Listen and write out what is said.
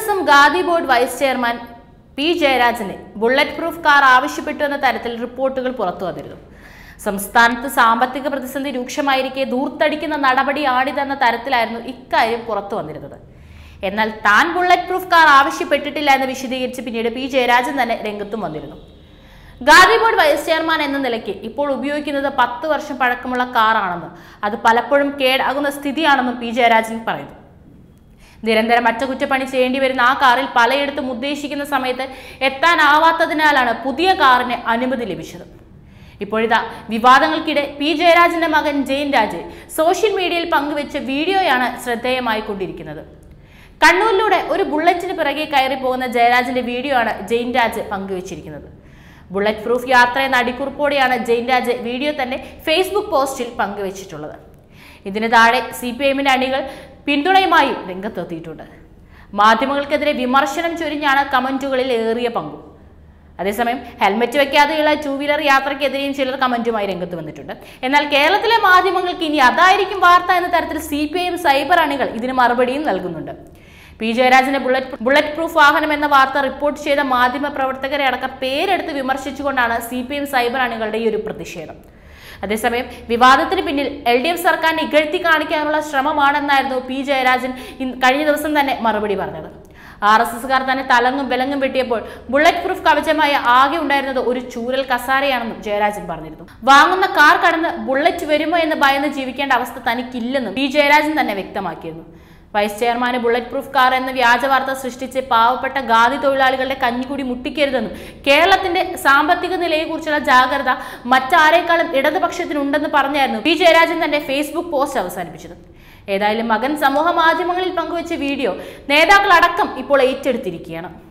ദിവസം khadi board vice chairman P ജയരാജന് bullet proof car ആവശ്യപ്പെട്ടു എന്ന തരത്തിൽ റിപ്പോർട്ടുകൾ പുറത്തു വന്നിരുന്നു സംസ്ഥാനത്ത് സാമ്പത്തിക പ്രതിസന്ധി രൂക്ഷമായിരിക്കെ ദൂർത്തടിക്കുന്ന നടപടിയാണിതെന്ന തരത്തിലായിരുന്നു ഇക്കാര്യം പുറത്തു വന്നിരുന്നത് എന്നാൽ താൻ ബുള്ളറ്റ് പ്രൂഫ് കാർ ആവശ്യപ്പെട്ടിട്ടില്ല എന്ന് വിശദീകരിച്ച് പിന്നീട് പി ജയരാജൻ തന്നെ രംഗത്തും വന്നിരുന്നു ഗാദി ബോർഡ് വൈസ് ചെയർമാൻ എന്ന നിലയ്ക്ക് ഇപ്പോൾ ഉപയോഗിക്കുന്നത് പത്ത് വർഷം പഴക്കമുള്ള കാറാണെന്ന് അത് പലപ്പോഴും കേടാകുന്ന സ്ഥിതിയാണെന്നും പി ജയരാജൻ പറയുന്നു നിരന്തരം അറ്റകുറ്റപ്പണി ചെയ്യേണ്ടി വരുന്ന ആ കാറിൽ പലയിടത്തും ഉദ്ദേശിക്കുന്ന സമയത്ത് എത്താനാവാത്തതിനാലാണ് പുതിയ കാറിന് അനുമതി ലഭിച്ചത് ഇപ്പോഴിതാ വിവാദങ്ങൾക്കിടെ പി ജയരാജന്റെ മകൻ ജയൻ രാജ് സോഷ്യൽ മീഡിയയിൽ പങ്കുവെച്ച വീഡിയോയാണ് ശ്രദ്ധേയമായി കൊണ്ടിരിക്കുന്നത് കണ്ണൂരിലൂടെ ഒരു ബുള്ളറ്റിന് പിറകെ കയറി പോകുന്ന ജയരാജന്റെ വീഡിയോ ആണ് ജെയിൻ രാജ് പങ്കുവച്ചിരിക്കുന്നത് ബുള്ളറ്റ് പ്രൂഫ് യാത്ര എന്ന അടിക്കുറിപ്പോടെയാണ് ജെയിൻ രാജ് വീഡിയോ തന്റെ ഫേസ്ബുക്ക് പോസ്റ്റിൽ പങ്കുവച്ചിട്ടുള്ളത് ഇതിന് താഴെ സി പി എമ്മിന്റെ അണികൾ പിന്തുണയുമായും രംഗത്തെത്തിയിട്ടുണ്ട് മാധ്യമങ്ങൾക്കെതിരെ വിമർശനം ചൊരിഞ്ഞാണ് കമന്റുകളിൽ ഏറിയ പങ്കും അതേസമയം ഹെൽമറ്റ് വെക്കാതെയുള്ള ടൂ വീലർ യാത്രയ്ക്കെതിരെയും ചിലർ കമന്റുമായി രംഗത്ത് വന്നിട്ടുണ്ട് എന്നാൽ കേരളത്തിലെ മാധ്യമങ്ങൾക്ക് ഇനി അതായിരിക്കും വാർത്ത എന്ന തരത്തിൽ C P I M cyber അണികൾ ഇതിന് മറുപടിയും നൽകുന്നുണ്ട് പി ജയരാജന്റെ ബുള്ളറ്റ് ബുള്ളറ്റ് പ്രൂഫ് വാഹനം എന്ന വാർത്ത റിപ്പോർട്ട് ചെയ്ത മാധ്യമ പ്രവർത്തകരെ അടക്കം പേരെടുത്ത് വിമർശിച്ചുകൊണ്ടാണ് സി പി എം സൈബർ അണികളുടെ ഈ ഒരു പ്രതിഷേധം അതേസമയം വിവാദത്തിന് പിന്നിൽ എൽ ഡി എഫ് സർക്കാരിനെ ഇകഴ്ത്തി കാണിക്കാനുള്ള ശ്രമമാണെന്നായിരുന്നു പി ജയരാജൻ ഇന്ന് കഴിഞ്ഞ ദിവസം തന്നെ മറുപടി പറഞ്ഞത് ആർ എസ് എസ്കാർ തന്നെ തലങ്ങും വിലങ്ങും വെട്ടിയപ്പോൾ ബുള്ളറ്റ് പ്രൂഫ് കവചമായ ആകെ ഉണ്ടായിരുന്നത് ഒരു ചൂരൽ കസാരയാണെന്നും ജയരാജൻ പറഞ്ഞിരുന്നു വാങ്ങുന്ന കാർ കടന്ന് ബുള്ളറ്റ് വരുമോ എന്ന് ഭയന്ന് ജീവിക്കേണ്ട അവസ്ഥ തനിക്കില്ലെന്നും പി ജയരാജൻ തന്നെ വ്യക്തമാക്കിയിരുന്നു വൈസ് ചെയർമാന് ബുള്ളറ്റ് പ്രൂഫ് കാർ എന്ന വ്യാജ വാർത്ത സൃഷ്ടിച്ച് പാവപ്പെട്ട ഖാദി തൊഴിലാളികളുടെ കഞ്ഞിക്കുടി മുട്ടിക്കരുതെന്നും കേരളത്തിന്റെ സാമ്പത്തിക നിലയെക്കുറിച്ചുള്ള ജാഗ്രത മറ്റാരേക്കാളും ഇടതുപക്ഷത്തിനുണ്ടെന്ന് പറഞ്ഞായിരുന്നു പി ജയരാജൻ തന്റെ ഫേസ്ബുക്ക് പോസ്റ്റ് അവസാനിപ്പിച്ചത് ഏതായാലും മകൻ സമൂഹ മാധ്യമങ്ങളിൽ പങ്കുവച്ച വീഡിയോ നേതാക്കളടക്കം ഇപ്പോൾ ഏറ്റെടുത്തിരിക്കുകയാണ്